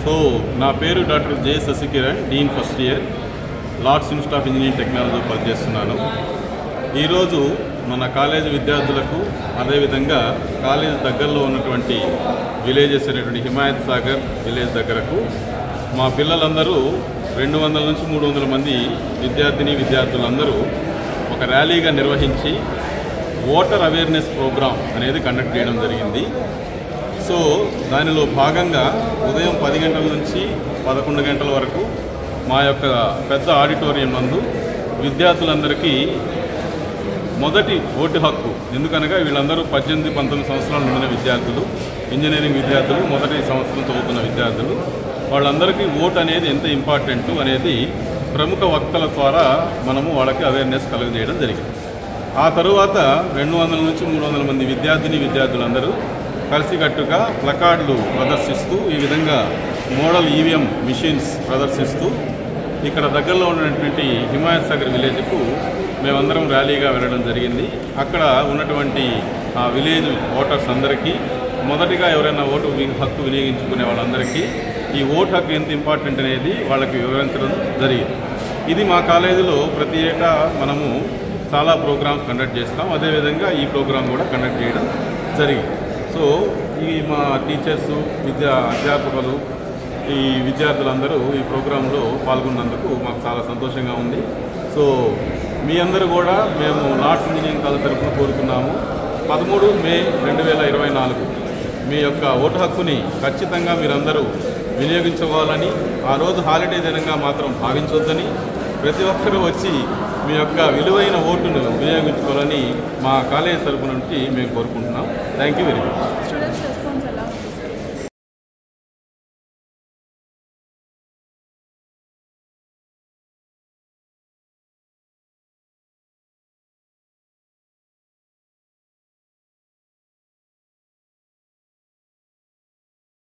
so నా పేరు doctor J Sasikiran dean first year Lords institute of engineering technology పనిచేస్తున్నాను ఈరోజు మన కాలేజీ విద్యార్థులకు అదేవిధంగా కాలేజీ దగ్గరలో ఉన్నటువంటి విలేజెస్ అనేటువంటి హిమాయత్ సాగర్ విలేజ్ దగ్గరకు మా పిల్లలందరూ రెండు వందల నుంచి మూడు వందల మంది విద్యార్థిని విద్యార్థులందరూ ఒక ర్యాలీగా నిర్వహించి ఓటర్ అవేర్నెస్ ప్రోగ్రామ్ అనేది కండక్ట్ చేయడం జరిగింది సో దానిలో భాగంగా ఉదయం పది గంటల నుంచి పదకొండు గంటల వరకు మా యొక్క పెద్ద ఆడిటోరియం నందు విద్యార్థులందరికీ మొదటి ఓటు హక్కు ఎందుకనగా వీళ్ళందరూ పద్దెనిమిది పంతొమ్మిది సంవత్సరాలు నిండిన విద్యార్థులు ఇంజనీరింగ్ విద్యార్థులు మొదటి సంవత్సరం చదువుతున్న విద్యార్థులు వాళ్ళందరికీ ఓటు అనేది ఎంత ఇంపార్టెంట్ అనేది ప్రముఖ వక్తల ద్వారా మనము వాళ్ళకి అవేర్నెస్ కలుగజేయడం జరిగింది ఆ తరువాత రెండు వందల నుంచి మూడు వందల మంది విద్యార్థిని విద్యార్థులందరూ కలిసికట్టుగా ప్లకార్డులు ప్రదర్శిస్తూ ఈ విధంగా మోడల్ ఈవీఎం మిషన్స్ ప్రదర్శిస్తూ ఇక్కడ దగ్గరలో ఉన్నటువంటి హిమాయత్ సాగర్ విలేజ్కు మేమందరం ర్యాలీగా వెళ్ళడం జరిగింది అక్కడ ఉన్నటువంటి ఆ విలేజ్ ఓటర్స్ అందరికీ మొదటిగా ఎవరైనా ఓటు వి- హక్కు వినియోగించుకునే వాళ్ళందరికీ ఈ ఓటు హక్కు ఎంత ఇంపార్టెంట్ అనేది వాళ్ళకి వివరించడం జరిగింది ఇది మా కాలేజీలో ప్రతి ఏటా మనము చాలా ప్రోగ్రామ్స్ కండక్ట్ చేస్తాం అదేవిధంగా ఈ ప్రోగ్రామ్ కూడా కండక్ట్ చేయడం జరిగింది సో ఈ మా టీచర్స్ విద్యా అధ్యాపకులు ఈ విద్యార్థులందరూ ఈ ప్రోగ్రాంలో పాల్గొన్నందుకు మాకు చాలా సంతోషంగా ఉంది సో మీ అందరూ కూడా మేము లార్డ్స్ ఇంజనీరింగ్ కాలేజ్ తరఫున కోరుతున్నాము పదమూడు మే రెండు వేల ఇరవై నాలుగు మీ యొక్క ఓటు హక్కుని ఖచ్చితంగా మీరందరూ వినియోగించుకోవాలని ఆ రోజు హాలిడే దినంగా మాత్రం భావించొద్దని ప్రతి ఒక్కరూ వచ్చి మీ యొక్క విలువైన ఓటును వినియోగించుకోవాలని మా కాలేజ్ తరపు నుంచి మేము కోరుకుంటున్నాం థ్యాంక్ యూ వెరీ మచ్